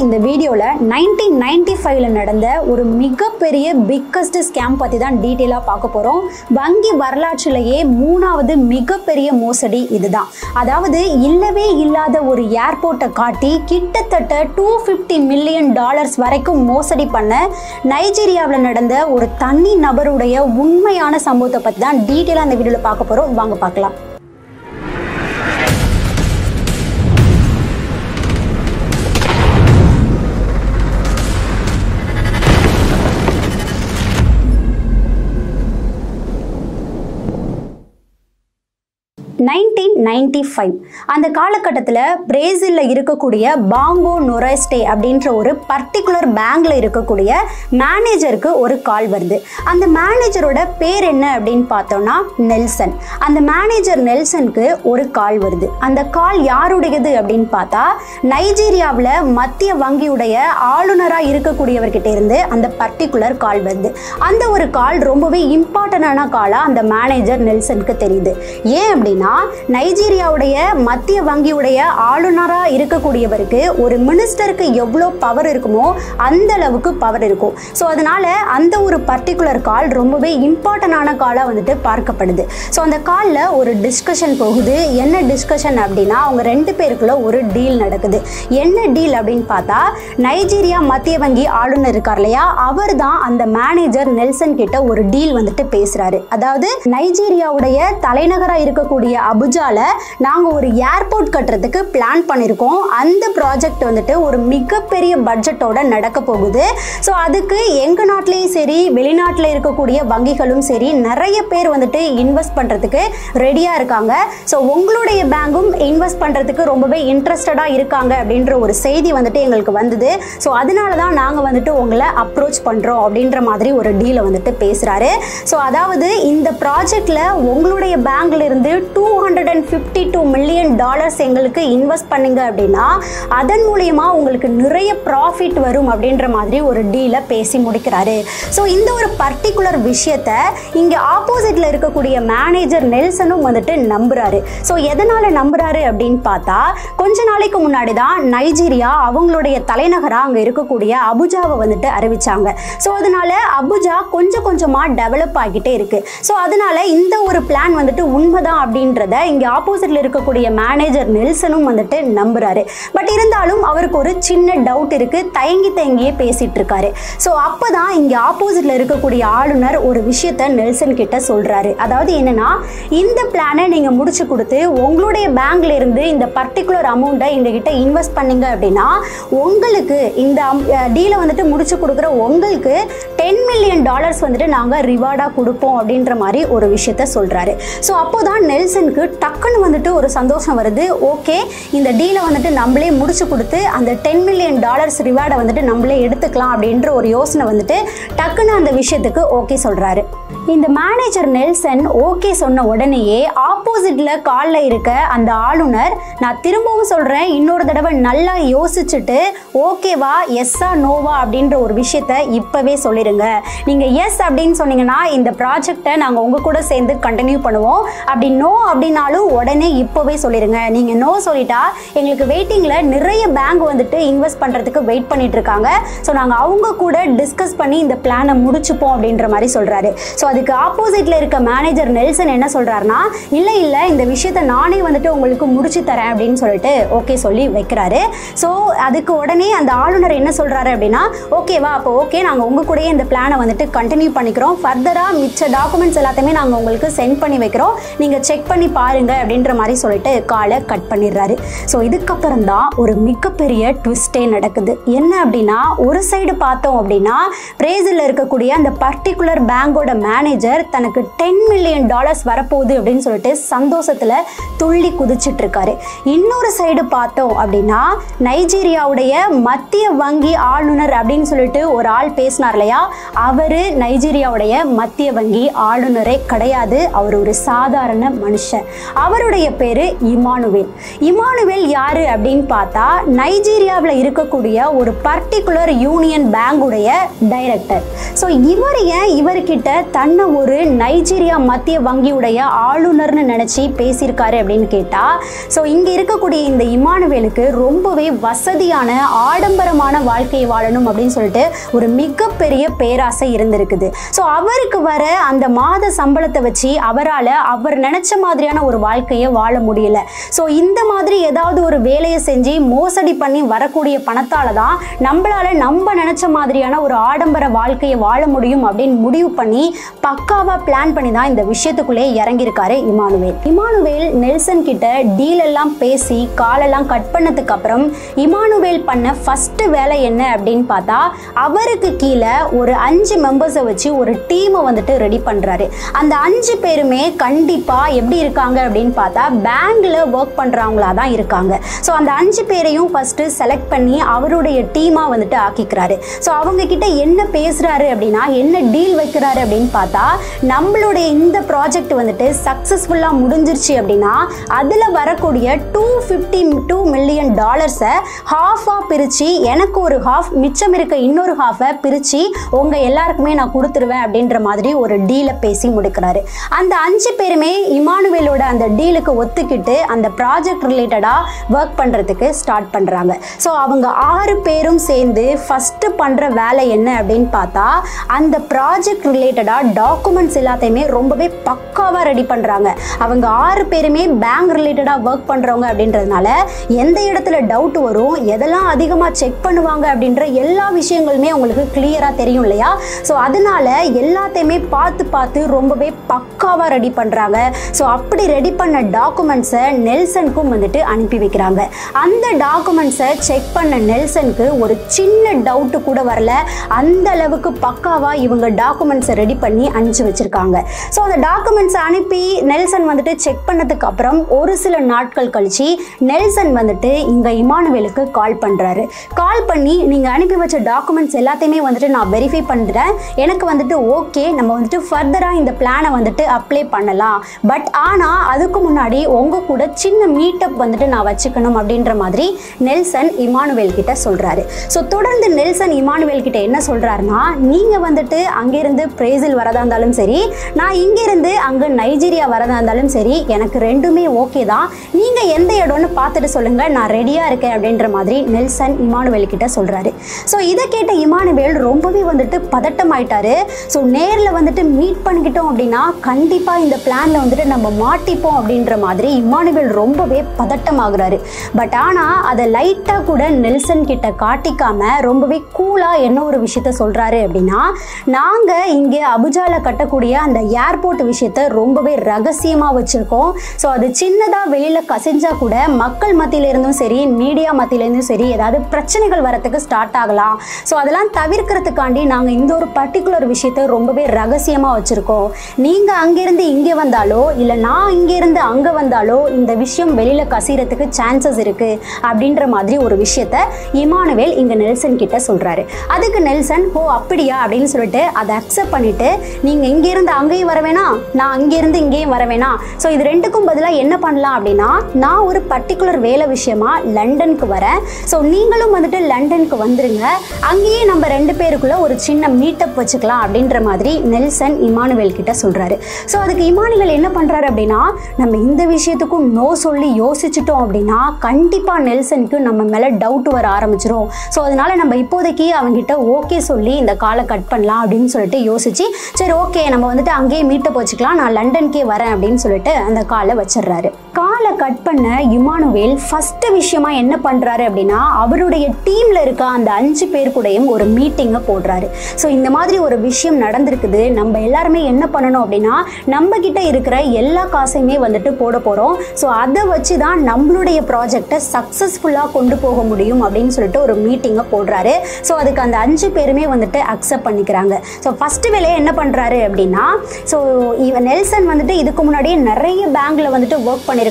இந்த வீடியோவில் nineteen ninety ஃபைவ்ல நடந்த ஒரு மிகப்பெரிய பிக்கஸ்ட் ஸ்கேம் பற்றி தான் டீட்டெயிலாக பார்க்க போகிறோம் வங்கி வரலாற்றிலேயே மூணாவது மிகப்பெரிய மோசடி இதுதான் அதாவது இல்லவே இல்லாத ஒரு ஏர்போர்ட்டை காட்டி கிட்டத்தட்ட டூ ஃபிஃப்டி மில்லியன் டாலர்ஸ் வரைக்கும் மோசடி பண்ண நைஜீரியாவில் நடந்த ஒரு தனி நபருடைய உண்மையான சம்பவத்தை பற்றி தான் டீட்டெயிலாக அந்த வீடியோவில் பார்க்க போகிறோம் வாங்க பார்க்கலாம் நைன்டீன் நைன்டி ஃபைவ் அந்த காலகட்டத்தில் பிரேசிலில் இருக்கக்கூடிய பாங்கோ நொரைஸ்டே அப்படின்ற ஒரு பர்டிகுலர் பேங்க்ல இருக்கக்கூடிய மேனேஜருக்கு ஒரு கால் வருது அந்த மேனேஜரோட பேர் என்ன அப்படின்னு பார்த்தோம்னா நெல்சன் அந்த மேனேஜர் நெல்சனுக்கு ஒரு கால் வருது அந்த கால் யாருடையது அப்படின்னு பார்த்தா நைஜீரியாவில் மத்திய வங்கியுடைய ஆளுநராக இருக்கக்கூடியவர்கிட்ட இருந்து அந்த பர்டிகுலர் கால் வருது அந்த ஒரு கால் ரொம்பவே இம்பார்ட்டண்டான காலாக அந்த மேனேஜர் நெல்சனுக்கு தெரியுது ஏன் அப்படின்னா நைஜீரியாவுடைய மத்திய வங்கியுடைய ஆளுநராக இருக்கக்கூடியவருக்கு ஒரு மினிஸ்டருக்கு எவ்வளோ பவர் இருக்குமோ அந்த அளவுக்கு பவர் இருக்கும் ஸோ அதனால அந்த ஒரு பர்டிகுலர் கால் ரொம்பவே இம்பார்ட்டண்டான காலாக வந்துட்டு பார்க்கப்படுது ஸோ அந்த காலில் ஒரு டிஸ்கஷன் போகுது என்ன டிஸ்கஷன் அப்படின்னா அவங்க ரெண்டு பேருக்குள்ள ஒரு டீல் நடக்குது என்ன டீல் அப்படின்னு பார்த்தா நைஜீரியா மத்திய வங்கி ஆளுநர் இருக்கார் இல்லையா அவர் தான் அந்த மேனேஜர் நெல்சன் கிட்ட ஒரு டீல் வந்துட்டு பேசுறாரு அதாவது நைஜீரியாவுடைய தலைநகராக இருக்கக்கூடிய அபுஜால நாங்கள் ஒரு ஏர்போர்ட் கட்டுறதுக்கு பிளான் பண்ணியிருக்கோம் அந்த ப்ராஜெக்ட் வந்துட்டு ஒரு மிகப்பெரிய பட்ஜெட்டோட நடக்க போகுது ஸோ அதுக்கு எங்கள் நாட்டிலையும் சரி வெளிநாட்டில் இருக்கக்கூடிய வங்கிகளும் சரி நிறைய பேர் வந்துட்டு இன்வெஸ்ட் பண்ணுறதுக்கு ரெடியாக இருக்காங்க ஸோ உங்களுடைய பேங்கும் இன்வெஸ்ட் பண்ணுறதுக்கு ரொம்பவே இன்ட்ரெஸ்டடாக இருக்காங்க அப்படின்ற ஒரு செய்தி வந்துட்டு எங்களுக்கு வந்தது ஸோ அதனால தான் நாங்கள் வந்துட்டு உங்களை அப்ரோச் பண்ணுறோம் அப்படின்ற மாதிரி ஒரு டீலை வந்துட்டு பேசுகிறாரு ஸோ அதாவது இந்த ப்ராஜெக்டில் உங்களுடைய பேங்க்ல இருந்து two hundred and fifty two million dollars எங்களுக்கு இன்வெஸ்ட் பண்ணீங்க அப்படின்னா அதன் மூலியமா உங்களுக்கு நிறைய ப்ராஃபிட் வரும் அப்படின்ற மாதிரி ஒரு டீலை பேசி முடிக்கிறாரு ஸோ இந்த ஒரு பர்டிகுலர் விஷயத்த இங்கே ஆப்போசிட்ல இருக்கக்கூடிய மேனேஜர் நெல்சனும் வந்துட்டு நம்புறாரு ஸோ எதனால நம்புறாரு அப்படின்னு பார்த்தா கொஞ்ச நாளைக்கு முன்னாடி தான் நைஜீரியா அவங்களுடைய தலைநகராக அங்கே இருக்கக்கூடிய அபுஜாவை வந்துட்டு அறிவிச்சாங்க ஸோ அதனால அபுஜா கொஞ்சம் கொஞ்சமாக டெவலப் ஆகிட்டே இருக்கு ஸோ அதனால இந்த ஒரு பிளான் வந்துட்டு உண்மைதான் அப்படின்றத இங்கே ஆப்போசிட்ல இருக்கக்கூடிய மேனேஜர் நெல்சனும் வந்துட்டு நம்புறாரு பட் இருந்தாலும் அவருக்கு ஒரு சின்ன டவுட் இருக்கு தயங்கி தயங்கியே பேசிட்டு இருக்காரு ஸோ அப்பதான் இங்கே ஆப்போசிட்ல இருக்கக்கூடிய ஆளுநர் ஒரு விஷயத்த நெல்சன் கிட்ட சொல்றாரு அதாவது என்னன்னா இந்த பிளானை நீங்க முடிச்சு கொடுத்து உங்களுடைய பேங்க்ல இருந்து இந்த பர்டிகுலர் அமௌண்ட்டை எங்ககிட்ட இன்வெஸ்ட் பண்ணீங்க அப்படின்னா உங்களுக்கு இந்த டீலை வந்துட்டு முடிச்சு கொடுக்குற உங்களுக்கு டென் மில்லியன் டாலர்ஸ் வந்துட்டு நாங்கள் ரிவார்டாக கொடுப்போம் அப்படின்ற மாதிரி ஒரு விஷயத்த சொல்கிறாரு ஸோ அப்போ தான் நெல்சனுக்கு டக்குன்னு வந்துட்டு ஒரு சந்தோஷம் வருது ஓகே இந்த டீலை வந்துட்டு நம்மளே முடிச்சு கொடுத்து அந்த டென் மில்லியன் டாலர்ஸ் ரிவார்டை வந்துட்டு நம்மளே எடுத்துக்கலாம் அப்படின்ற ஒரு யோசனை வந்துட்டு டக்குன்னு அந்த விஷயத்துக்கு ஓகே சொல்கிறாரு இந்த மேனேஜர் நெல்சன் ஓகே சொன்ன உடனேயே ஆப்போசிட்ல காலில் இருக்க அந்த ஆளுநர் நான் திரும்பவும் சொல்கிறேன் இன்னொரு தடவை நல்லா யோசிச்சுட்டு ஓகேவா எஸ்ஸா நோவா அப்படின்ற ஒரு விஷயத்த இப்போவே சொல்லிடுங்க நீங்கள் எஸ் அப்படின்னு சொன்னீங்கன்னா இந்த ப்ராஜெக்டை நாங்கள் உங்கள் கூட சேர்ந்து கண்டினியூ பண்ணுவோம் அப்படி நோ அப்படின்னாலும் உடனே இப்போவே சொல்லிடுங்க நீங்கள் நோ சொல்லிட்டா எங்களுக்கு வெயிட்டிங்கில் நிறைய பேங்க் வந்துட்டு இன்வெஸ்ட் பண்ணுறதுக்கு வெயிட் பண்ணிட்டு இருக்காங்க ஸோ நாங்கள் அவங்க கூட டிஸ்கஸ் பண்ணி இந்த பிளானை முடிச்சுப்போம் அப்படின்ற மாதிரி சொல்கிறாரு ஸோ அதுக்கு ஆப்போசிட்ல இருக்க மேனேஜர் நெல்சன் என்ன சொல்றாருன்னா இல்லை இல்லை இந்த விஷயத்த நானே வந்துட்டு உங்களுக்கு முடிச்சு தரேன் அப்படின்னு சொல்லிட்டு ஓகே சொல்லி வைக்கிறாரு ஸோ அதுக்கு உடனே அந்த ஆளுநர் என்ன சொல்றாரு அப்படின்னா ஓகேவா அப்போ ஓகே நாங்கள் உங்க கூடயே இந்த பிளானை வந்துட்டு கண்டினியூ பண்ணிக்கிறோம் ஃபர்தராக மிச்ச டாக்குமெண்ட்ஸ் எல்லாத்தையுமே நாங்கள் உங்களுக்கு சென்ட் பண்ணி வைக்கிறோம் நீங்கள் செக் பண்ணி பாருங்க அப்படின்ற மாதிரி சொல்லிட்டு காலை கட் பண்ணிடுறாரு ஸோ இதுக்கப்புறம் தான் ஒரு மிகப்பெரிய ட்விஸ்டே நடக்குது என்ன அப்படின்னா ஒரு சைடு பார்த்தோம் அப்படின்னா பிரேசில் இருக்கக்கூடிய அந்த பர்டிகுலர் பேங்கோட மேனேஜர் தனக்கு டென் மில்லியன் டாலர்ஸ் வரப்போகுது அப்படின்னு சொல்லிட்டு சந்தோஷத்தில் துள்ளி குதிச்சிட்டு இருக்காரு இன்னொரு சைடு பார்த்தோம் அப்படின்னா நைஜீரியாவுடைய மத்திய வங்கி ஆளுநர் அப்படின்னு சொல்லிட்டு ஒரு ஆள் பேசினார் இல்லையா அவர் நைஜீரியாவுடைய மத்திய வங்கி ஆளுநரே கிடையாது அவர் ஒரு சாதாரண மனுஷன் அவருடைய பேரு இமானுவேல் இமானுவேல் யாரு அப்படின்னு பார்த்தா நைஜீரியாவில் இருக்கக்கூடிய ஒரு பர்டிகுலர் யூனியன் பேங்குடைய டைரக்டர் ஸோ இவர் ஏன் இவர்கிட்ட தனி என்ன ஒரு நைஜீரியா மத்திய வங்கியுடைய ஆளுநர்னு நினச்சி பேசியிருக்காரு அப்படின்னு கேட்டால் ஸோ இங்கே இருக்கக்கூடிய இந்த இமானுவேலுக்கு ரொம்பவே வசதியான ஆடம்பரமான வாழ்க்கையை வாழணும் அப்படின்னு சொல்லிட்டு ஒரு மிகப்பெரிய பேராசை இருந்திருக்குது ஸோ அவருக்கு வர அந்த மாத சம்பளத்தை வச்சு அவரால் அவர் நினச்ச மாதிரியான ஒரு வாழ்க்கையை வாழ முடியல ஸோ இந்த மாதிரி ஏதாவது ஒரு வேலையை செஞ்சு மோசடி பண்ணி வரக்கூடிய பணத்தால தான் நம்மளால நம்ம நினைச்ச மாதிரியான ஒரு ஆடம்பர வாழ்க்கையை வாழ முடியும் அப்படின்னு முடிவு பண்ணி பக்காவா பிளான் பண்ணி தான் இந்த விஷயத்துக்குள்ளே இறங்கியிருக்காரு இமானுவேல் இமானுவேல் நெல்சன் கிட்ட டீல் எல்லாம் பேசி காலெல்லாம் கட் பண்ணதுக்கு அப்புறம் இமானுவேல் பண்ண ஃபர்ஸ்ட் வேலை என்ன அப்படின்னு பார்த்தா அவருக்கு கீழே ஒரு அஞ்சு மெம்பர்ஸை வச்சு ஒரு டீமை வந்துட்டு ரெடி பண்றாரு அந்த அஞ்சு பேருமே கண்டிப்பா எப்படி இருக்காங்க அப்படின்னு பார்த்தா பேங்க்ல ஒர்க் பண்றவங்களா தான் இருக்காங்க ஸோ அந்த அஞ்சு பேரையும் ஃபர்ஸ்ட் செலக்ட் பண்ணி அவருடைய டீமா வந்துட்டு ஆக்கிக்கிறாரு ஸோ அவங்க கிட்ட என்ன பேசுறாரு அப்படின்னா என்ன டீல் வைக்கிறாரு அப்படின்னு பார்த்தா நம்மளுடைய இந்த ப்ராஜெக்ட் வந்துட்டு சக்ஸஸ்ஃபுல்லாக முடிஞ்சிருச்சு அப்படின்னா அதில் வரக்கூடிய டூ ஃபிஃப்டி டூ மில்லியன் டாலர்ஸை ஹாஃபாக பிரித்து எனக்கு ஒரு ஹாஃப் மிச்சம் இருக்க இன்னொரு ஹாஃபை பிரித்து உங்கள் எல்லாருக்குமே நான் கொடுத்துருவேன் அப்படின்ற மாதிரி ஒரு டீலை பேசி முடிக்கிறாரு அந்த அஞ்சு பேருமே இமானுவேலோட அந்த டீலுக்கு ஒத்துக்கிட்டு அந்த ப்ராஜெக்ட் ரிலேட்டடாக ஒர்க் பண்ணுறதுக்கு ஸ்டார்ட் பண்ணுறாங்க ஸோ அவங்க ஆறு பேரும் சேர்ந்து ஃபஸ்ட்டு பண்ணுற வேலை என்ன அப்படின்னு பார்த்தா அந்த ப்ராஜெக்ட் ரிலேட்டடாக டாக்குமெண்ட்ஸ் எல்லாத்தையுமே ரொம்பவே பக்காவாக ரெடி பண்ணுறாங்க அவங்க ஆறு பேருமே பேங்க் ரிலேட்டடாக ஒர்க் பண்ணுறவங்க அப்படின்றதுனால எந்த இடத்துல டவுட் வரும் எதெல்லாம் அதிகமாக செக் பண்ணுவாங்க அப்படின்ற எல்லா விஷயங்களுமே அவங்களுக்கு கிளியராக தெரியும் இல்லையா ஸோ அதனால எல்லாத்தையுமே பார்த்து பார்த்து ரொம்பவே பக்காவாக ரெடி பண்ணுறாங்க ஸோ அப்படி ரெடி பண்ண டாக்குமெண்ட்ஸை நெல்சனுக்கும் வந்துட்டு அனுப்பி வைக்கிறாங்க அந்த டாக்குமெண்ட்ஸை செக் பண்ண நெல்சனுக்கு ஒரு சின்ன டவுட்டு கூட வரல அந்த அளவுக்கு பக்காவாக இவங்க டாக்குமெண்ட்ஸை ரெடி பண்ணி அனுப்பிச்சு வச்சிருக்காங்க ஸோ அந்த டாக்குமெண்ட்ஸை அனுப்பி நெல்சன் வந்துட்டு செக் பண்ணதுக்கு அப்புறம் ஒரு சில நாட்கள் கழிச்சு நெல்சன் வந்துட்டு இங்க இமானுவேலுக்கு கால் பண்றாரு கால் பண்ணி நீங்க அனுப்பி வச்ச டாக்குமெண்ட்ஸ் எல்லாத்தையுமே வந்துட்டு நான் வெரிஃபை பண்றேன் எனக்கு வந்துட்டு ஓகே நம்ம வந்துட்டு ஃபர்தரா இந்த பிளானை வந்துட்டு அப்ளை பண்ணலாம் பட் ஆனா அதுக்கு முன்னாடி உங்க கூட சின்ன மீட்டப் வந்துட்டு நான் வச்சுக்கணும் அப்படின்ற மாதிரி நெல்சன் இமானுவேல் கிட்ட சொல்றாரு ஸோ தொடர்ந்து நெல்சன் இமானுவேல் கிட்ட என்ன சொல்றாருன்னா நீங்க வந்துட்டு அங்கிருந்து பிரேசில் வரதா இருந்தாலும் சரி நான் இங்கிருந்து அங்க நைஜீரியா வரதா இருந்தாலும் சரி எனக்கு ரெண்டுமே ஓகே தான் நீங்க எந்த இடம்னு பார்த்துட்டு சொல்லுங்க நான் ரெடியா இருக்கேன் அப்படின்ற மாதிரி நெல்சன் இமானுவேல் கிட்ட சொல்றாரு ஸோ இதை கேட்ட இமானுவேல் ரொம்பவே வந்துட்டு பதட்டமாயிட்டாரு ஸோ நேரில் வந்துட்டு மீட் பண்ணிக்கிட்டோம் அப்படின்னா கண்டிப்பா இந்த பிளான்ல வந்துட்டு நம்ம மாட்டிப்போம் அப்படின்ற மாதிரி இமானுவேல் ரொம்பவே பதட்டமாகுறாரு பட் ஆனா அதை லைட்டா கூட நெல்சன் கிட்ட காட்டிக்காம ரொம்பவே கூலா என்ன ஒரு விஷயத்த சொல்றாரு அப்படின்னா நாங்க இங்கே அபுஜால கட்டக்கூடிய அந்த ஏர்போர்ட் விஷயத்த ரொம்பவே ரகசியமா வச்சிருக்கோம் ஸோ அது சின்னதா வெளியில கசிஞ்சா கூட மக்கள் மத்தியில இருந்தும் சரி மீடியா மத்தியில இருந்தும் சரி ஏதாவது பிரச்சனைகள் வரத்துக்கு ஸ்டார்ட் ஆகலாம் ஸோ அதெல்லாம் தவிர்க்கிறதுக்காண்டி நாங்க இந்த ஒரு பர்டிகுலர் விஷயத்த ரொம்பவே ரகசியமா வச்சிருக்கோம் நீங்க அங்கிருந்து இங்கே வந்தாலோ இல்ல நான் இங்கிருந்து அங்க வந்தாலோ இந்த விஷயம் வெளியில கசியறதுக்கு சான்சஸ் இருக்கு அப்படின்ற மாதிரி ஒரு விஷயத்த இமானுவேல் இங்க நெல்சன் கிட்ட சொல்றாரு அதுக்கு நெல்சன் ஓ அப்படியா அப்படின்னு சொல்லிட்டு அதை அக்செப்ட் பண்ணிட்டு நீங்க இங்க இருந்து அங்கேயும் வர வேணாம் நான் அங்க இருந்து இங்கேயும் வர வேணாம் ஸோ இது ரெண்டுக்கும் பதிலாக என்ன பண்ணலாம் அப்படின்னா நான் ஒரு பர்டிகுலர் வேலை விஷயமா லண்டனுக்கு வரேன் ஸோ நீங்களும் வந்துட்டு லண்டனுக்கு வந்துருங்க அங்கேயே நம்ம ரெண்டு பேருக்குள்ள ஒரு சின்ன மீட்டப் வச்சுக்கலாம் அப்படின்ற மாதிரி நெல்சன் இமானுவேல் கிட்ட சொல்றாரு ஸோ அதுக்கு இமானுவேல் என்ன பண்றாரு அப்படின்னா நம்ம இந்த விஷயத்துக்கும் நோ சொல்லி யோசிச்சுட்டோம் அப்படின்னா கண்டிப்பா நெல்சனுக்கு நம்ம மேல டவுட் வர ஆரம்பிச்சிரும் ஸோ அதனால நம்ம இப்போதைக்கு அவங்ககிட்ட ஓகே சொல்லி இந்த காலை கட் பண்ணலாம் அப்படின்னு சொல்லிட்டு யோசிச்சு சரி ஓகே நம்ம வந்துட்டு அங்கேயே மீட்டப் வச்சுக்கலாம் நான் லண்டனுக்கே வரேன் அப்படின்னு சொல்லிட்டு அந்த காலை வச்சிடுறாரு காலை கட் பண்ண இமானுவேல் ஃபர்ஸ்ட் விஷயமா என்ன பண்றாரு அப்படின்னா அவருடைய டீம்ல இருக்க அந்த அஞ்சு பேர் கூடயும் ஒரு மீட்டிங்கை போடுறாரு ஸோ இந்த மாதிரி ஒரு விஷயம் நடந்திருக்குது நம்ம எல்லாருமே என்ன பண்ணணும் அப்படின்னா நம்ம கிட்ட இருக்கிற எல்லா காசையுமே வந்துட்டு போட போறோம் ஸோ அதை வச்சு தான் நம்மளுடைய ப்ராஜெக்டை சக்ஸஸ்ஃபுல்லாக கொண்டு போக முடியும் அப்படின்னு சொல்லிட்டு ஒரு மீட்டிங்கை போடுறாரு ஸோ அதுக்கு அந்த அஞ்சு பேருமே வந்துட்டு அக்செப்ட் பண்ணிக்கிறாங்க ஸோ ஃபர்ஸ்ட் வேலையை என்ன பண்றாரு அப்படின்னா ஸோ இவன் நெல்சன் வந்துட்டு இதுக்கு முன்னாடியே நிறைய பேங்க்ல வந்துட்டு ஒர்க் பண்ணியிருக்காரு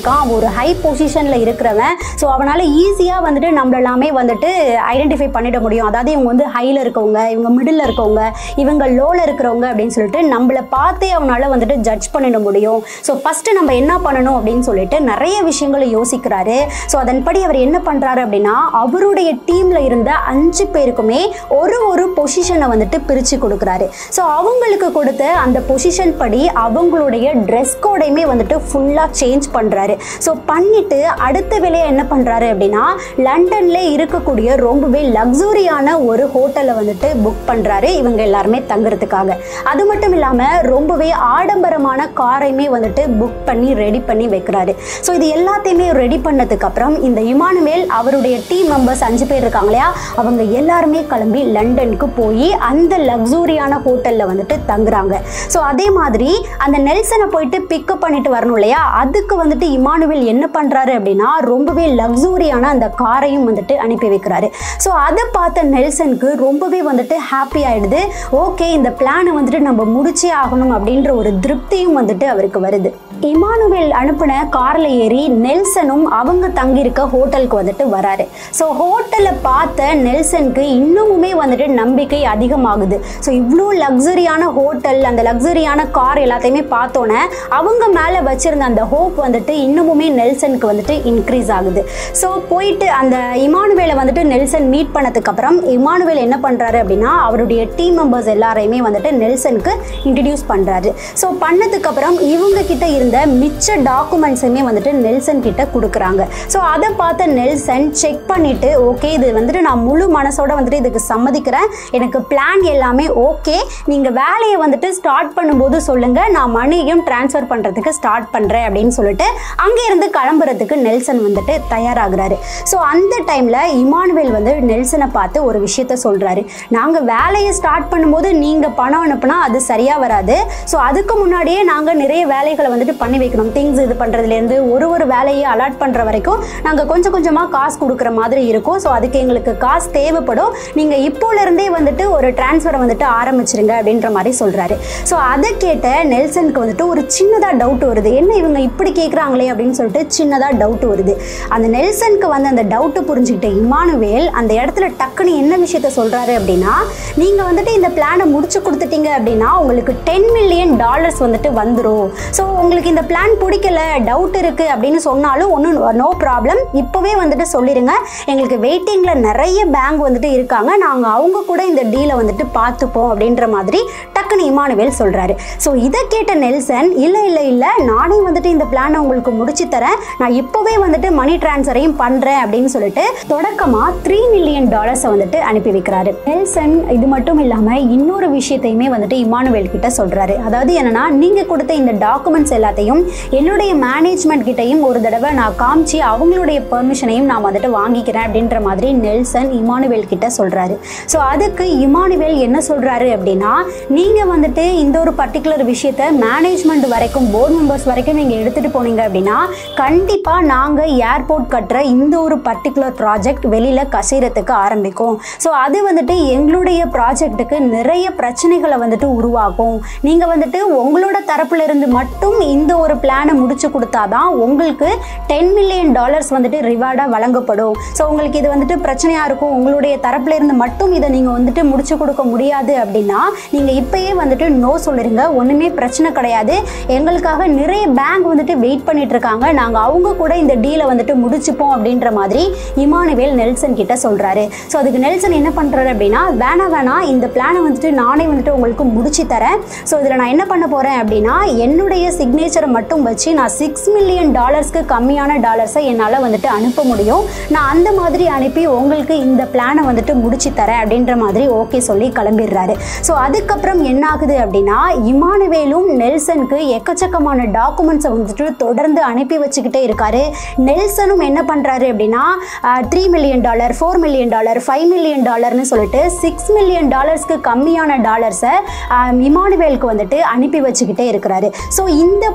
இருக்கான் அவன் ஒரு ஹை பொசிஷனில் இருக்கிறவன் ஸோ அவனால் ஈஸியாக வந்துட்டு நம்மள எல்லாமே வந்துட்டு ஐடென்டிஃபை பண்ணிட முடியும் அதாவது இவங்க வந்து ஹையில் இருக்கவங்க இவங்க மிடில் இருக்கவங்க இவங்க லோவில் இருக்கிறவங்க அப்படின்னு சொல்லிட்டு நம்மளை பார்த்தே அவனால் வந்துட்டு ஜட்ஜ் பண்ணிட முடியும் ஸோ ஃபஸ்ட்டு நம்ம என்ன பண்ணணும் அப்படின்னு சொல்லிட்டு நிறைய விஷயங்களை யோசிக்கிறாரு ஸோ அதன்படி அவர் என்ன பண்ணுறாரு அப்படின்னா அவருடைய டீமில் இருந்த அஞ்சு பேருக்குமே ஒரு ஒரு பொசிஷனை வந்துட்டு பிரித்து கொடுக்குறாரு ஸோ அவங்களுக்கு கொடுத்த அந்த பொசிஷன் படி அவங்களுடைய ட்ரெஸ் கோடையுமே வந்துட்டு ஃபுல்லாக சேஞ்ச் பண்ணுறாரு ஸோ பண்ணிட்டு அடுத்த வேலையை என்ன பண்ணுறாரு அப்படின்னா லண்டன்ல இருக்கக்கூடிய ரொம்பவே லக்ஸூரியான ஒரு ஹோட்டலை வந்துட்டு புக் பண்ணுறாரு இவங்க எல்லாருமே தங்குறதுக்காக அது மட்டும் இல்லாமல் ரொம்பவே ஆடம்பரமான காரையுமே வந்துட்டு புக் பண்ணி ரெடி பண்ணி வைக்கிறாரு ஸோ இது எல்லாத்தையுமே ரெடி பண்ணதுக்கு அப்புறம் இந்த இமானுவேல் அவருடைய டீம் மெம்பர்ஸ் அஞ்சு பேர் இருக்காங்க இல்லையா அவங்க எல்லாருமே கிளம்பி லண்டனுக்கு போய் அந்த லக்ஸூரியான ஹோட்டலில் வந்துட்டு தங்குறாங்க ஸோ அதே மாதிரி அந்த நெல்சனை போயிட்டு பிக்கப் பண்ணிட்டு வரணும் இல்லையா அதுக்கு வந்துட்டு இமானுவேல் என்ன பண்ணுறாரு அப்படின்னா ரொம்பவே லக்ஸூரியான அந்த காரையும் வந்துட்டு அனுப்பி வைக்கிறாரு ஸோ அதை பார்த்த நெல்சனுக்கு ரொம்பவே வந்துட்டு ஹாப்பி ஆயிடுது ஓகே இந்த பிளானை வந்துட்டு நம்ம முடிச்சே ஆகணும் அப்படின்ற ஒரு திருப்தியும் வந்துட்டு அவருக்கு வருது இமானுவேல் அனுப்பின கார்ல ஏறி நெல்சனும் அவங்க தங்கியிருக்க ஹோட்டலுக்கு வந்துட்டு வராரு ஸோ ஹோட்டலை பார்த்த நெல்சனுக்கு இன்னமுமே வந்துட்டு நம்பிக்கை அதிகமாகுது ஸோ இவ்வளோ லக்ஸரியான ஹோட்டல் அந்த லக்ஸரியான கார் எல்லாத்தையுமே பார்த்தோன்னே அவங்க மேலே வச்சிருந்த அந்த ஹோப் வந்துட்டு இன்னமுமே நெல்சனுக்கு வந்துட்டு இன்க்ரீஸ் ஆகுது ஸோ போயிட்டு அந்த இமானுவேலை வந்துட்டு நெல்சன் மீட் பண்ணதுக்கு அப்புறம் இமானுவேல் என்ன பண்ணுறாரு அப்படின்னா அவருடைய டீம் மெம்பர்ஸ் எல்லாரையுமே வந்துட்டு நெல்சனுக்கு இன்ட்ரடியூஸ் பண்ணுறாரு ஸோ பண்ணதுக்கு அப்புறம் இவங்க கிட்ட இருந்த மிச்ச டாக்குமெண்ட்ஸுமே வந்துட்டு நெல்சன் கிட்ட கொடுக்குறாங்க ஸோ அதை பார்த்த நெல்சன் செக் பண்ணிட்டு ஓகே இது வந்துட்டு நான் முழு மனசோட வந்துட்டு இதுக்கு சம்மதிக்கிறேன் எனக்கு பிளான் எல்லாமே ஓகே நீங்கள் வேலையை வந்துட்டு ஸ்டார்ட் பண்ணும்போது சொல்லுங்க நான் மணியும் ட்ரான்ஸ்ஃபர் பண்ணுறதுக்கு ஸ்டார்ட் பண்ணுறேன் அப்படின்னு சொல்லிட்டு அங்கே இருந்து கிளம்புறதுக்கு நெல்சன் வந்துட்டு தயாராகிறாரு ஸோ அந்த டைமில் இமானுவேல் வந்து நெல்சனை பார்த்து ஒரு விஷயத்த சொல்கிறாரு நாங்கள் வேலையை ஸ்டார்ட் பண்ணும்போது நீங்கள் பணம் அனுப்புனா அது சரியாக வராது ஸோ அதுக்கு முன்னாடியே நாங்கள் நிறைய வேலைகளை வந்துட்டு பண்ணி வைக்கணும் திங்ஸ் இது பண்ணுறதுலேருந்து ஒரு ஒரு வேலையை அலாட் பண்ணுற வரைக்கும் நாங்கள் கொஞ்சம் கொஞ்சமாக காசு கொடுக்குற மாதிரி இருக்கும் ஸோ அதுக்கு எங்களுக்கு காசு தேவைப்படும் நீங்கள் இப்போலேருந்தே வந்துட்டு ஒரு டிரான்ஸ்ஃபரை வந்துட்டு ஆரம்பிச்சிருங்க அப்படின்ற மாதிரி சொல்கிறாரு ஸோ அதை கேட்ட நெல்சனுக்கு வந்துட்டு ஒரு சின்னதாக டவுட் வருது என்ன இவங்க இப்படி கேட்குறாங்களே அப்படின்னு சொல்லிட்டு சின்னதாக டவுட் வருது அந்த நெல்சனுக்கு வந்து அந்த டவுட்டை புரிஞ்சுக்கிட்ட இமானுவேல் அந்த இடத்துல டக்குன்னு என்ன விஷயத்த சொல்கிறாரு அப்படின்னா நீங்கள் வந்துட்டு இந்த பிளானை முடிச்சு கொடுத்துட்டீங்க அப்படின்னா உங்களுக்கு டென் மில்லியன் டாலர்ஸ் வந்துட்டு வந்துடும் ஸோ உங்களுக்கு இந்த பிளான் பிடிக்கல டவுட் இருக்குது அப்படின்னு சொன்னாலும் ஒன்றும் நோ ப்ராப்ளம் இப்போவே வந்துட்டு சொல்லிடுங்க எங்களுக்கு வெயிட்டிங்கில் நிறைய பேங்க் வந்துட்டு இருக்காங்க நாங்கள் அவங்க கூட இந்த டீலை வந்துட்டு பார்த்துப்போம் அப்படின்ற மாதிரி டக்குன்னு இமானுவேல் சொல்கிறாரு ஸோ இதை கேட்ட நெல்சன் இல்லை இல்லை இல்லை நானே வந்துட்டு இந்த பிளானை உங்களுக்கு முடிச்சு தரேன் நான் இப்போவே வந்துட்டு மணி டிரான்ஸ்ஃபரையும் பண்ணுறேன் அப்படின்னு சொல்லிட்டு தொடக்கமாக த்ரீ மில்லியன் டாலர்ஸை வந்துட்டு அனுப்பி வைக்கிறாரு நெல்சன் இது மட்டும் இல்லாமல் இன்னொரு விஷயத்தையுமே வந்துட்டு இமானுவேல் கிட்ட சொல்கிறாரு அதாவது என்னன்னா நீங்கள் கொடுத்த இந்த டாக்குமெண்ட்ஸ் எல்லாத்தையும் என்னுடைய மேனேஜ்மெண்ட் கிட்டையும் ஒரு தடவை நான் காமிச்சு அவங்களுடைய பெர்மிஷனையும் நான் வந்துட்டு வாங்கிக்கிறேன் அப்படின்ற மாதிரி நெல்சன் இமானுவேல் கிட்ட சொல்கிறாரு ஸோ அதுக்கு இமானுவேல் என்ன சொல்கிறாரு அப்படின்னா நீங்கள் வந்துட்டு இந்த ஒரு பர்டிகுலர் விஷயத்த மேனேஜ்மெண்ட் வரைக்கும் போர்டு மெம்பர்ஸ் வரைக்கும் நீங்கள் எடுத்துகிட்டு போனீங்க அப்படின்னா கண்டிப்பாக நாங்கள் ஏர்போர்ட் கட்டுற இந்த ஒரு பர்டிகுலர் ப்ராஜெக்ட் வெளியில் கசைறதுக்கு ஆரம்பிக்கும் ஸோ அது வந்துட்டு எங்களுடைய ப்ராஜெக்ட்டுக்கு நிறைய பிரச்சனைகளை வந்துட்டு உருவாக்கும் நீங்கள் வந்துட்டு உங்களோட தரப்புல இருந்து மட்டும் இந்த ஒரு பிளானை முடிச்சு கொடுத்தாதான் உங்களுக்கு டென் மில்லியன் டாலர்ஸ் வந்துட்டு ரிவார்டாக வழங்கப்படும் ஸோ உங்களுக்கு இது வந்துட்டு பிரச்சனையாக இருக்கும் உங்களுடைய தரப்புல இருந்து மட்டும் இதை நீங்கள் வந்துட்டு முடிச்சு கொடுக்க முடியாது அப்படின்னா நீங்கள் இப்பயே வந்துட்டு நோ சொல்லிருங்க ஒன்றுமே பிரச்சனை கிடையாது எங்களுக்காக நிறைய பேங்க் வந்துட்டு வெயிட் பண்ணிட்டு இருக்காங்க நாங்கள் அவங்க கூட இந்த டீலை வந்துட்டு முடிச்சுப்போம் அப்படின்ற மாதிரி இமானுவேல் நெல்சன் கிட்ட சொல்கிறாரு ஸோ அதுக்கு நெல்சன் என்ன பண்ணுறாரு அப்படின்னா வேணா வேணா இந்த பிளானை வந்துட்டு நானே வந்துட்டு உங்களுக்கு முடிச்சு தரேன் ஸோ இதில் நான் என்ன பண்ண போகிறேன் அப்படின்னா என்னுடைய சிக்னேச்சரை மட்டும் வச்சு நான் சிக்ஸ் மில்லியன் டாலர்ஸ்க்கு கம்மியான டாலர்ஸை என்னால் வந்துட்டு அனுப்ப முடியும் நான் அந்த மாதிரி அனுப்பி உங்களுக்கு இந்த பிளானை வந்துட்டு முடிச்சு தரேன் அப்படின்ற மாதிரி ஓகே சொல்லி கிளம்பிடுறாரு ஸோ அதுக்கப்புறம் என்ன ஆகுது அப்படின்னா இமானுவேலும் நெல்சனுக்கு எக்கச்சக்கமான டாக்குமெண்ட்ஸை வந்துட்டு தொடர்ந்து அனுப்பி வச்சுக்கிட்டே இருக்காரு நெல்சனும் என்ன பண்ணுறாரு அப்படின்னா three million dollar four million dollar five million டாலர்னு சொல்லிட்டு சிக்ஸ் மில்லியன் டாலர்ஸ்க்கு கம்மியான டாலர்ஸை இமானுவேலுக்கு வந்துட்டு அனுப்பி வச்சுக்கிட்டே இருக்கிறாரு ஸோ இந்த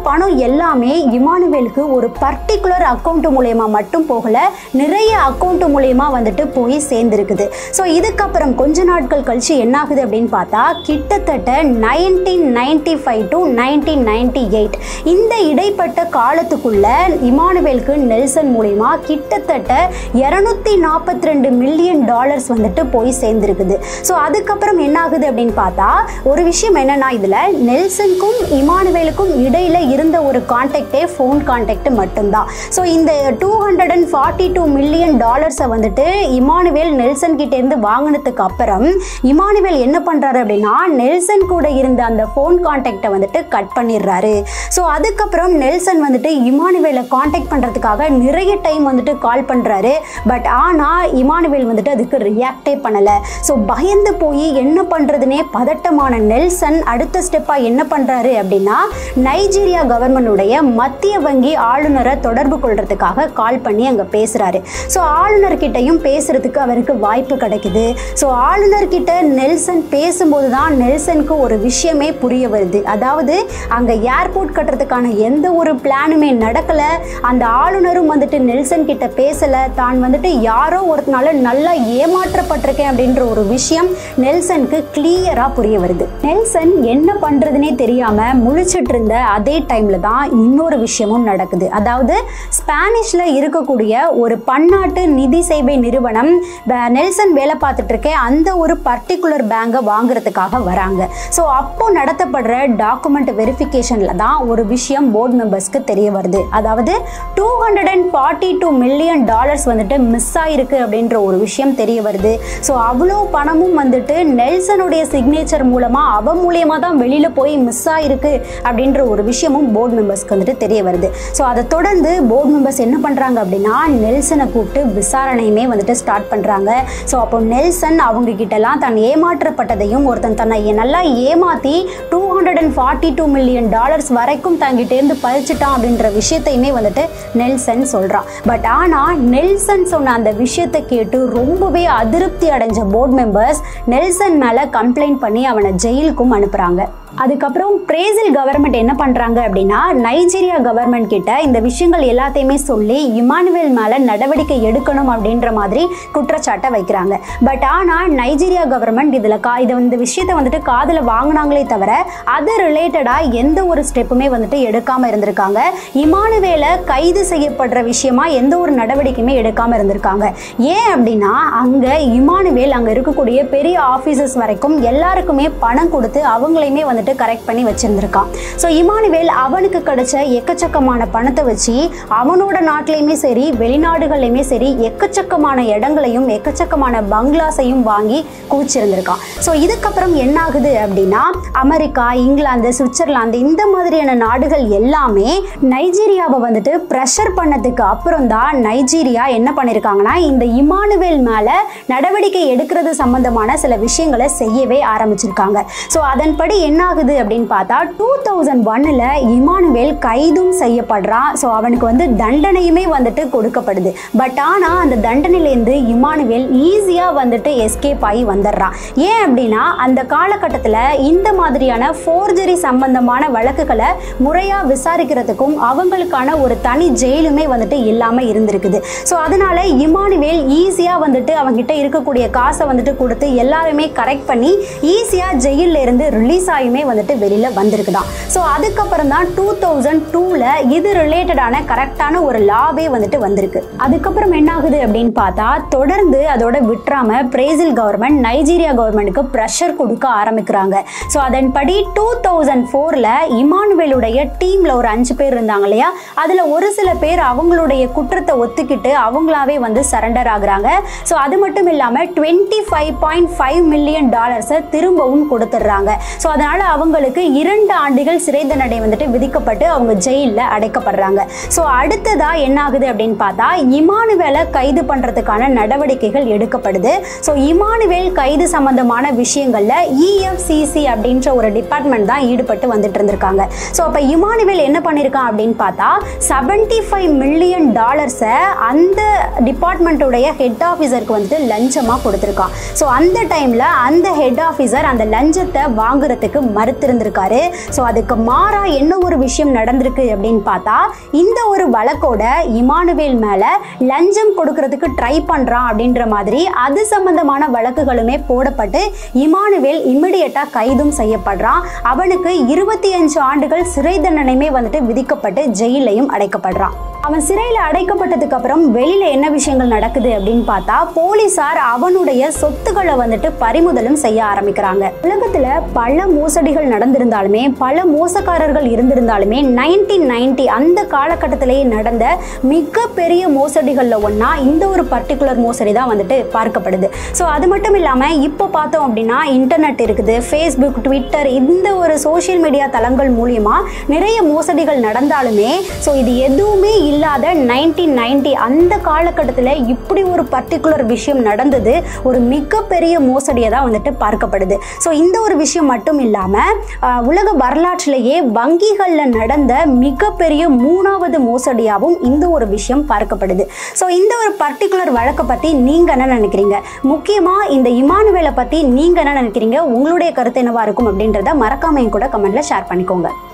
பணம் எல்லாமே இமானுவேலுக்கு ஒரு பர்டிகுலர் அக்கௌண்ட் மூலயமா மட்டும் போகல நிறைய அக்கௌண்ட் மூலயமா வந்துட்டு போய் சேர்ந்துருக்குது ஸோ இதுக்கப்புறம் கொஞ்ச நாட்கள் கழிச்சு என்ன ஆகுது அப்படின்னு பார்த்தா கிட்டத்தட்ட nineteen ninety five to nineteen ninety eight இந்த இடைப்பட்ட காலத்துக்குள்ள இமானுவேலுக்கு நெல்சன் மூலயமா கிட்டத்தட்ட இரநூத்தி நாற்பத்தி ரெண்டு மில்லியன் டாலர்ஸ் வந்துட்டு போய் சேர்ந்துருக்குது ஸோ அதுக்கப்புறம் என்ன ஆகுது அப்படின்னு பார்த்தா ஒரு விஷயம் என்னன்னா இதில் நெல்சனுக்கும் இமானுவேலுக்கும் இடையில இருந்த ஒரு கான்டாக்டே ஃபோன் கான்டாக்ட் மட்டும்தான் ஸோ இந்த two hundred and forty two million டாலர்ஸை வந்துட்டு இமானுவேல் நெல்சன் கிட்ட இருந்து வாங்கினதுக்கு அப்புறம் இமானுவேல் என்ன பண்றாரு அப்படின்னா நெல்சன் கூட இருந்த அந்த ஃபோன் கான்டாக்டை வந்துட்டு கட் பண்ணிடுறாரு ஸோ அதுக்கப்புறம் நெல்சன் வந்துட்டு இமானுவேலை காண்டாக்ட் பண்ணுறதுக்காக நிறைய டைம் வந்துட்டு கால் பண்ணுறாரு பட் ஆனால் இமானுவேல் வந்துட்டு அதுக்கு ரியாக்டே பண்ணலை ஸோ பயந்து போய் என்ன பண்ணுறதுனே பதட்டமான நெல்சன் அடுத்த ஸ்டெப்பாக என்ன பண்ணுறாரு அப்படின்னா நைஜீரியா கவர்மெண்டுடைய மத்திய வங்கி ஆளுநரை தொடர்பு கொள்றதுக்காக கால் பண்ணி அங்கே பேசுகிறாரு ஸோ ஆளுநர்கிட்டையும் பேசுறதுக்கு அவருக்கு வாய்ப்பு கிடைக்குது ஸோ ஆளுநர்கிட்ட நெல்சன் பேசும்போது தான் நெல்சனுக்கு ஒரு விஷயமே புரிய வருது அதாவது அங்கே ஏர்போர்ட் கட்டுறதுக்கான எந்த ஒரு பிளானுமே நடக்கலை அந்த ஆளுநரும் வந்துட்டு நெல்சன் கிட்ட பேசலை தான் வந்துட்டு யாரோ ஒருத்தனால நல்லா ஏமாற்றப்பட்டிருக்கேன் அப்படின்ற ஒரு விஷயம் நெல்சனுக்கு கிளியராக புரிய வருது நெல்சன் என்ன பண்ணுறதுனே தெரியாமல் முழிச்சிட்டு இருந்த அதே டைமில் தான் இன்னொரு விஷயமும் நடக்குது அதாவது ஸ்பானிஷில் இருக்கக்கூடிய ஒரு பன்னாட்டு நிதி சேவை நிறுவனம் ப- நெல்சன் வேலை பார்த்துட்டு இருக்க அந்த ஒரு பர்டிகுலர் பேங்கை வாங்குறதுக்காக வராங்க ஸோ அப்போ நடத்தப்படுற டாக்குமெண்ட் வெரிஃபிகேஷனில் தான் ஒரு விஷயம் போர்டு மெம்பர்ஸ்க்கு தெரிய வருது அதாவது two hundred and forty two million dollars வந்துட்டு மிஸ் ஆயிருக்கு அப்படின்ற ஒரு விஷயம் தெரிய வருது ஸோ அவ்வளோ பணமும் வந்துட்டு நெல்சனுடைய சிக்னேச்சர் மூலமாக அவ மூலியமாக தான் வெளியில் போய் மிஸ் ஆயிருக்கு அப்படின்ற ஒரு விஷயமும் போர்டு மெம்பர்ஸ்க்கு வந்துட்டு தெரிய வருது ஸோ அதை தொடர்ந்து போர்டு மெம்பர்ஸ் என்ன பண்ணுறாங்க அப்படின்னா நெல்சனை கூப்பிட்டு விசாரணையுமே வந்துட்டு ஸ்டார்ட் பண்ணுறாங்க ஸோ அப்போ நெல்சன் அவங்க கிட்டலாம் தான் ஏமாற்றப்பட்டதையும் ஒருத்தன் தன்னை நல்லா ஏமாற்றி two hundred and forty two million dollars வரைக்கும் தங்கிட்டேருந்து பறிச்சிட்டான் அப்படின்ற விஷயத்தையுமே வந்துட்டு நெல்சன் சொல்கிறான் பட் ஆனால் நெல்சன் சொன்ன அந்த விஷயத்தை கேட்டு ரொம்பவே அதிருப்தி அடைஞ்ச போர்டு மெம்பர்ஸ் நெல்சன் மேலே கம்ப்ளைண்ட் பண்ணி அவனை ஜெயிலுக்கும் அனுப்புகிறாங்க அதுக்கப்புறம் பிரேசில் கவர்மெண்ட் என்ன பண்ணுறாங்க அப்படின்னா நைஜீரியா கவர்மெண்ட் கிட்ட இந்த விஷயங்கள் எல்லாத்தையுமே சொல்லி இமானுவேல் மேலே நடவடிக்கை எடுக்கணும் அப்படின்ற மாதிரி குற்றச்சாட்டை வைக்கிறாங்க பட் ஆனால் நைஜீரியா கவர்மெண்ட் இதில் கா இதை இந்த விஷயத்தை வந்துட்டு காதில் வாங்கினாங்களே தவிர அது ரிலேட்டடாக எந்த ஒரு ஸ்டெப்புமே வந்துட்டு எடுக்காமல் இருந்திருக்காங்க இமானுவேலை கைது செய்யப்படுற விஷயமா எந்த ஒரு நடவடிக்கையுமே எடுக்காமல் இருந்திருக்காங்க ஏன் அப்படின்னா அங்கே இமானுவேல் அங்கே இருக்கக்கூடிய பெரிய ஆஃபீஸர்ஸ் வரைக்கும் எல்லாருக்குமே பணம் கொடுத்து அவங்களையுமே வந்துட்டு கரெக்ட் பண்ணி வச்சிருந்திருக்கான் ஸோ இமானுவேல் அவனுக்கு கிடைச்ச எக்கச்சக்கமான பணத்தை வச்சு அவனோட நாட்டிலையுமே சரி வெளிநாடுகள்லையுமே சரி எக்கச்சக்கமான இடங்களையும் எக்கச்சக்கமான பங்களாஸையும் வாங்கி குவிச்சிருந்திருக்கான் ஸோ இதுக்கப்புறம் என்ன ஆகுது அப்படின்னா அமெரிக்கா இங்கிலாந்து சுவிட்சர்லாந்து இந்த மாதிரியான நாடுகள் எல்லாமே நைஜீரியாவை வந்துட்டு ப்ரெஷர் பண்ணதுக்கு அப்புறம் தான் நைஜீரியா என்ன பண்ணியிருக்காங்கன்னா இந்த இமானுவேல் மேலே நடவடிக்கை எடுக்கிறது சம்பந்தமான சில விஷயங்களை செய்யவே ஆரம்பிச்சிருக்காங்க ஸோ அதன்படி என்ன ஆகுது அப்படின்னு பார்த்தா டூ தௌசண்ட் ஒன்னில் இமானுவேல் கைதும் செய்யப்படுறான் ஸோ அவனுக்கு வந்து தண்டனையுமே வந்துட்டு கொடுக்கப்படுது பட் ஆனால் அந்த தண்டனையிலேருந்து இமானுவேல் ஈஸியாக வந்துட்டு எஸ்கேப் ஆகி வந்துடுறான் ஏன் அப்படின்னா அந்த காலகட்டத்தில் இந்த மாதிரியான ஃபோர்ஜரி சம்பந்தமான வழக்குகளை முறையாக விசாரிக்கிறதுக்கும் அவங்களுக்கான ஒரு தனி ஜெயிலுமே வந்துட்டு இல்லாமல் இருந்திருக்குது ஸோ அதனால இமானுவேல் ஈஸியாக வந்துட்டு அவங்ககிட்ட இருக்கக்கூடிய காசை வந்துட்டு கொடுத்து எல்லாருமே கரெக்ட் பண்ணி ஈஸியாக ஜெயிலில் இருந்து ரிலீஸ் ஆகியுமே வந்துட்டு வெளியில் வந்திருக்குதான் ஸோ அதுக்கப்புறம் தான் டூ தௌசண்ட் டூவில் இது ரிலேட்டடான கரெக்டான ஒரு லாவே வந்துட்டு வந்திருக்கு அதுக்கப்புறம் என்ன ஆகுது அப்படின்னு பார்த்தா தொடர்ந்து அதோட விட்டுறாம பிரேசில் கவர்மெண்ட் நைஜீரியா கவர்மெண்ட்டுக்கு ப்ரெஷர் கொடுக்க ஆரம்பிக்கிறாங்க ஸோ அதன்படி டூ தௌசண்ட் ஃபோரில் இமானுவேலுடைய டீமில் ஒரு அஞ்சு பேர் இருந்தாங்க இல்லையா அதில் ஒரு சில பேர் அவங்களுடைய குற்றத்தை ஒத்துக்கிட்டு அவங்களாவே வந்து சரண்டர் ஆகுறாங்க ஸோ அது மட்டும் இல்லாமல் twenty five point five million டாலர்ஸை திரும்பவும் கொடுத்துட்றாங்க ஸோ அதனால் அவங்களுக்கு இரண்டு ஆண்டுகள் சிறை தண்டனை வந்துட்டு விதிக்கப்பட்டு அவங்க ஜெயிலில் அடைக்கப்படுறாங்க ஸோ அடுத்ததாக என்ன ஆகுது அப்படின்னு பார்த்தா இமானுவேலை கைது பண்ணுறதுக்கான நடவடிக்கைகள் எடுக்கப்படுது ஸோ இமானுவேல் கைது சம்பந்தமான விஷயங்களில் இஎஃப்சிசி அப்படின்ற ஒரு டிபார்ட்மெண்ட் தான் ஈடுபட்டு வந்துட்டு இருந்திருக்காங்க ஸோ அப்போ இமானுவேல் என்ன பண்ணியிருக்கான் அப்படின்னு பார்த்தா செவன்டி ஃபைவ் மில்லியன் டாலர்ஸை அந்த டிபார்ட்மெண்ட்டுடைய ஹெட் ஆஃபீஸருக்கு வந்துட்டு லஞ்சமாக கொடுத்துருக்கான் ஸோ அந்த டைமில் அந்த ஹெட் ஆஃபீஸர் அந்த லஞ்சத்தை வாங்குறதுக்கு மறுத்திருந்திருக்காரு ஸோ அதுக்கு மாறா என்ன ஒரு விஷயம் நடந்திருக்கு அப்படின்னு பார்த்தா இந்த ஒரு வழக்கோட இமானுவேல் மேல லஞ்சம் கொடுக்கறதுக்கு ட்ரை பண்றான் அப்படின்ற மாதிரி அது சம்பந்தமான வழக்குகளுமே போடப்பட்டு இமானுவேல் இமிடியட்டா கைதும் செய்யப்படுறான் அவனுக்கு இருபத்தி அஞ்சு ஆண்டுகள் சிறை தண்டனையுமே வந்துட்டு விதிக்கப்பட்டு ஜெயிலையும் அடைக்கப்படுறான் அவன் சிறையில் அடைக்கப்பட்டதுக்கு அப்புறம் வெளியில என்ன விஷயங்கள் நடக்குது அப்படின்னு பார்த்தா போலீசார் அவனுடைய சொத்துக்களை வந்துட்டு பறிமுதலும் செய்ய ஆரம்பிக்கிறாங்க உலகத்துல பல மோசடிகள் நடந்திருந்தாலுமே பல மோசக்காரர்கள் இருந்திருந்தாலுமே நைன்டீன் நைன்டி அந்த காலகட்டத்திலேயே நடந்த மிகப்பெரிய மோசடிகள்ல ஒண்ணா இந்த ஒரு பர்டிகுலர் மோசடி தான் வந்துட்டு பார்க்கப்படுது ஸோ அது மட்டும் இல்லாம இப்போ பார்த்தோம் அப்படின்னா இன்டர்நெட் இருக்குது ஃபேஸ்புக் ட்விட்டர் இந்த ஒரு சோஷியல் மீடியா தளங்கள் மூலியமா நிறைய மோசடிகள் நடந்தாலுமே ஸோ இது எதுவுமே இல்லாத நைன்டீன் நைன்டி அந்த காலகட்டத்தில் இப்படி ஒரு பர்டிகுலர் விஷயம் நடந்தது ஒரு மிகப்பெரிய மோசடியை தான் வந்துட்டு பார்க்கப்படுது ஸோ இந்த ஒரு விஷயம் மட்டும் இல்லாமல் உலக வரலாற்றிலேயே வங்கிகளில் நடந்த மிகப்பெரிய மூணாவது மோசடியாகவும் இந்த ஒரு விஷயம் பார்க்கப்படுது ஸோ இந்த ஒரு பர்டிகுலர் வழக்கை பற்றி நீங்கள் என்ன நினைக்கிறீங்க முக்கியமாக இந்த இமானுவேலை பற்றி நீங்கள் என்ன நினைக்கிறீங்க உங்களுடைய கருத்து என்னவா இருக்கும் அப்படின்றத மறக்காம என் கூட கமெண்ட்ல ஷேர் பண்ணிக்கோங்க